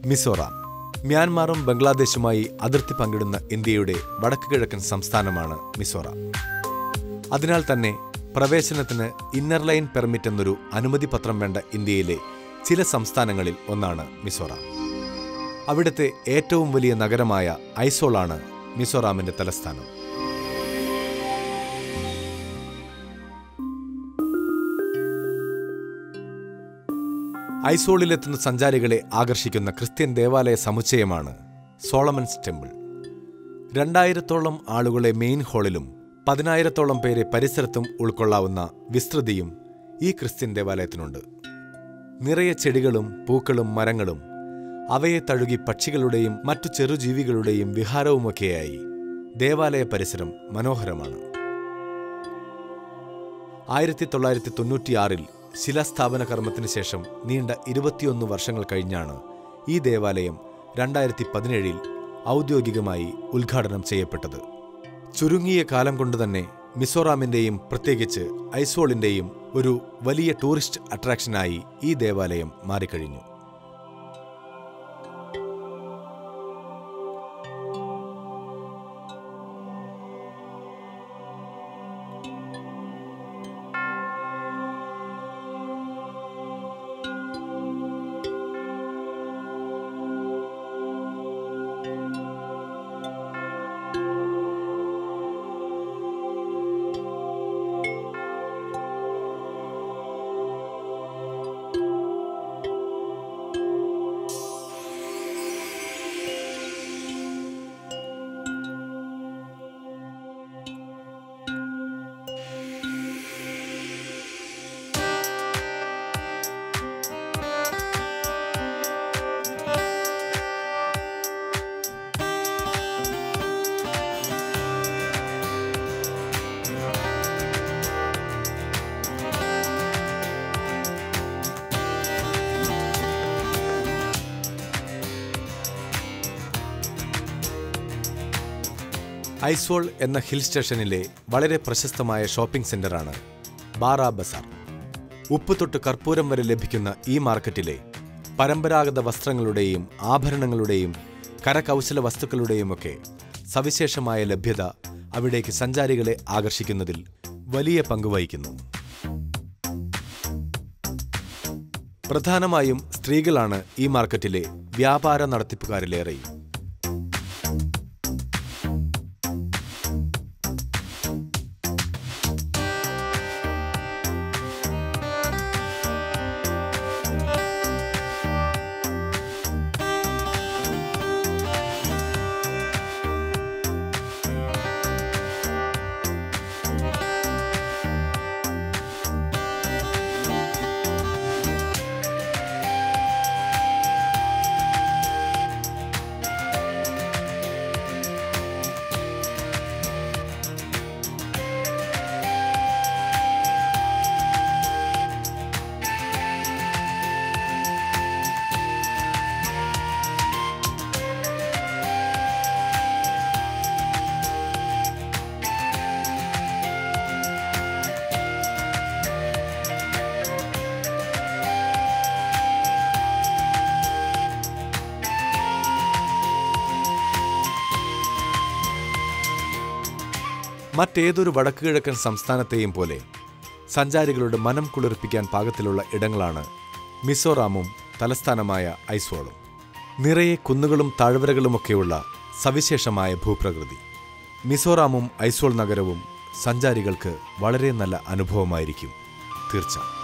മിസോറാം മ്യാൻമാറും ബംഗ്ലാദേശുമായി അതിർത്തി പങ്കിടുന്ന ഇന്ത്യയുടെ വടക്ക് കിഴക്കൻ സംസ്ഥാനമാണ് മിസോറാം അതിനാൽ തന്നെ പ്രവേശനത്തിന് ഇന്നർ ലൈൻ പെർമിറ്റ് എന്നൊരു അനുമതി പത്രം വേണ്ട ഇന്ത്യയിലെ ചില സംസ്ഥാനങ്ങളിൽ ഒന്നാണ് മിസോറാം അവിടുത്തെ ഏറ്റവും വലിയ നഗരമായ ഐസോളാണ് മിസോറാമിന്റെ തലസ്ഥാനം ഐസോളിലെത്തുന്ന സഞ്ചാരികളെ ആകർഷിക്കുന്ന ക്രിസ്ത്യൻ ദേവാലയ സമുച്ചയമാണ് സോളമൻസ് ടെമ്പിൾ രണ്ടായിരത്തോളം ആളുകളെ മെയിൻ ഹാളിലും പതിനായിരത്തോളം പേരെ പരിസരത്തും ഉൾക്കൊള്ളാവുന്ന വിസ്തൃതിയും ഈ ക്രിസ്ത്യൻ ദേവാലയത്തിനുണ്ട് നിറയെ ചെടികളും പൂക്കളും മരങ്ങളും അവയെ തഴുകി പക്ഷികളുടെയും മറ്റു ചെറുജീവികളുടെയും വിഹാരവുമൊക്കെയായി ദേവാലയ പരിസരം മനോഹരമാണ് ആയിരത്തി തൊള്ളായിരത്തി തൊണ്ണൂറ്റിയാറിൽ ശിലാസ്ഥാപന കർമ്മത്തിന് ശേഷം നീണ്ട ഇരുപത്തിയൊന്ന് വർഷങ്ങൾ കഴിഞ്ഞാണ് ഈ ദേവാലയം രണ്ടായിരത്തി പതിനേഴിൽ ഔദ്യോഗികമായി ഉദ്ഘാടനം ചെയ്യപ്പെട്ടത് ചുരുങ്ങിയ കാലം കൊണ്ട് തന്നെ മിസോറാമിന്റെയും പ്രത്യേകിച്ച് ഐസോളിന്റെയും ഒരു വലിയ ടൂറിസ്റ്റ് അട്രാക്ഷനായി ഈ ദേവാലയം മാറിക്കഴിഞ്ഞു ഐസോൾ എന്ന ഹിൽ സ്റ്റേഷനിലെ വളരെ പ്രശസ്തമായ ഷോപ്പിംഗ് സെന്ററാണ് ബാറാ ബസാർ ഉപ്പ് തൊട്ട് കർപ്പൂരം വരെ ലഭിക്കുന്ന ഈ മാർക്കറ്റിലെ പരമ്പരാഗത വസ്ത്രങ്ങളുടെയും ആഭരണങ്ങളുടെയും കരകൗശല വസ്തുക്കളുടെയുമൊക്കെ സവിശേഷമായ ലഭ്യത അവിടേക്ക് സഞ്ചാരികളെ ആകർഷിക്കുന്നതിൽ വലിയ പങ്ക് വഹിക്കുന്നു പ്രധാനമായും സ്ത്രീകളാണ് ഈ മാർക്കറ്റിലെ വ്യാപാര നടത്തിപ്പുകാരിലേറെയും മറ്റേതൊരു വടക്കുകിഴക്കൻ സംസ്ഥാനത്തെയും പോലെ സഞ്ചാരികളുടെ മനം കുളിർപ്പിക്കാൻ പാകത്തിലുള്ള ഇടങ്ങളാണ് മിസോറാമും തലസ്ഥാനമായ ഐസോളും നിറയെ കുന്നുകളും താഴ്വരകളുമൊക്കെയുള്ള സവിശേഷമായ ഭൂപ്രകൃതി മിസോറാമും ഐസോൾ നഗരവും സഞ്ചാരികൾക്ക് വളരെ നല്ല അനുഭവമായിരിക്കും തീർച്ച